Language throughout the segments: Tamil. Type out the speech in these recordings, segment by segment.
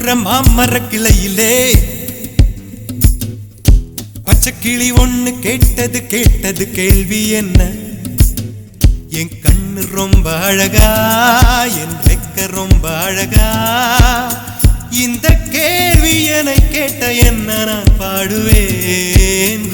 மதுர மாமர கிளையிலே பச்சை கிளி ஒண்ணு கேட்டது கேட்டது கேள்வி என்ன என் கண்ணு ரொம்ப அழகா என் ரெக்க ரொம்ப அழகா இந்த கேள்வி என கேட்ட என்ன நான் பாடுவேன்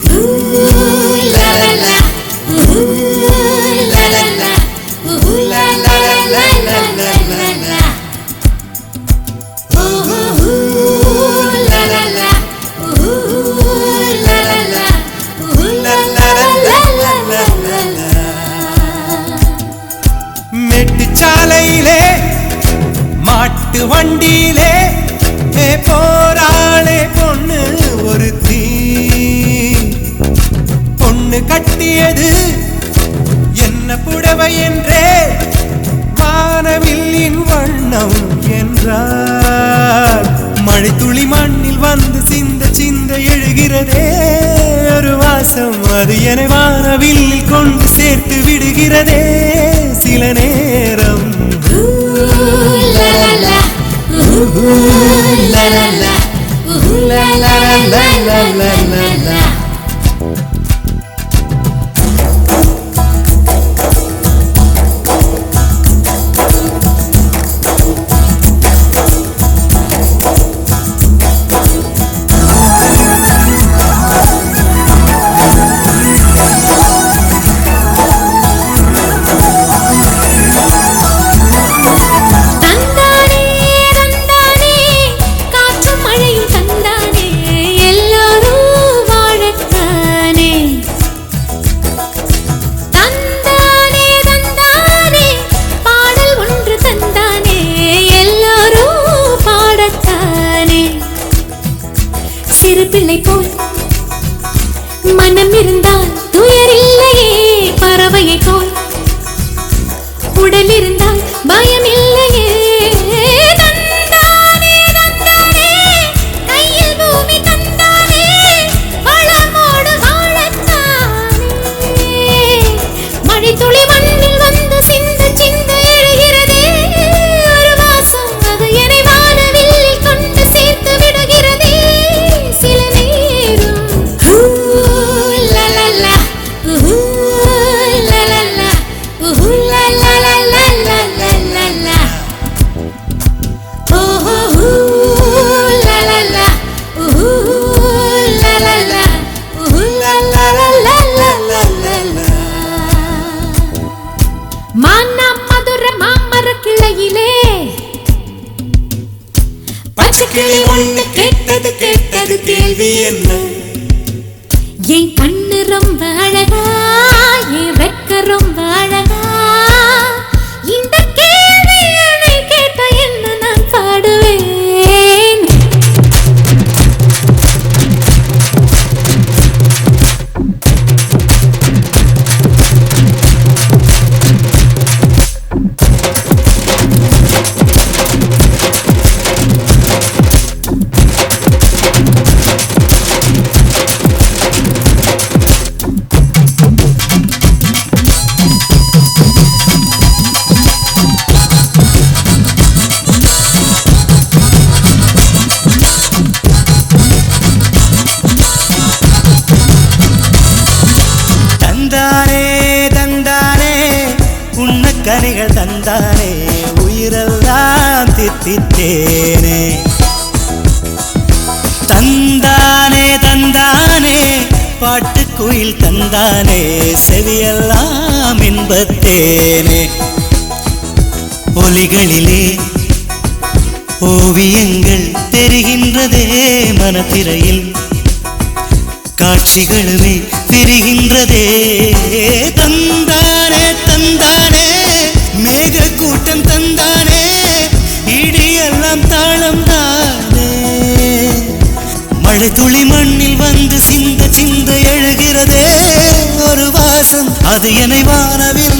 மேட்டுச்சாலையிலே மாட்டு வண்டியிலே ஏ போராளே பொண்ணு ஒரு தீ பொண்ணு கட்டியது என்ன புடவை என்றே வானவில்லின் வண்ணம் என்றார் மழை துளி மண்ணில் வந்து சிந்த சிந்த எழுகிறதே ஒரு வாசம் அது என வானவில்லில் கொண்டு சேர்த்து விடுகிறதே சில நேரம் தந்தானே தந்தானே காற்றும் மழையும் தந்தானே எல்லாரும் வாழத்தானே தந்தானே தந்தானே பாடல் ஒன்று தந்தானே எல்லாரும் பாடத்தானே சிறு பிள்ளை போல் மனம் இருந்தால் துயரில்லையே பறவையை போல் உடல் இருந்தால் பயம் இல்லையே தந்தானே தந்தானே கையில் பூமி தந்தானே வளமோடு வாழத்தானே மழை துளி மண்ணில் வந்து சிந்த சிந்த எழுகிறதே ஒரு வாசம் அது என்னை வானவில்லில் கொண்டு சேர்த்து விடுகிறதே சில நேரம் ஹூ, லலலா, உஹூ, லலலா, உஹூ, லலலலலலலலா. ஓஹோ, ஹூ, லலலா, உஹூ, லலலா, உஹூ, லலலலலலலலா. மானா மதுர மாமர கிளையிலே பச்சை கிளி ஒண்ணு கேட்டது கேட்டது கேள்வி என்ன என் கண்ணு ரொம்ப அழகா என் வெக்க ரொம்ப அழகா இந்த கேள்வி என்னை கேட்ட என்ன நான் பாடுவேன் தந்தானே தந்தானே உண்ணக்கனிகள் தந்தானே உயிரெல்லாம் தித்தித்தேனே தந்தானே தந்தானே பாட்டுக்குயில் தந்தானே செவியெல்லாம் இன்பத்தேனே ஒலிகளிலே ஓவியங்கள் தெரிகின்றதே மனத்திரையில் காட்சிகளுமே பிரிகின்றதே தந்தானே தந்தானே மேக கூட்டம் தந்தானே இடியெல்லாம் தாளம் தானே மழை துளி மண்ணில் வந்து சிந்த சிந்த எழுகிறதே ஒரு வாசம் அது என்னை வானவில்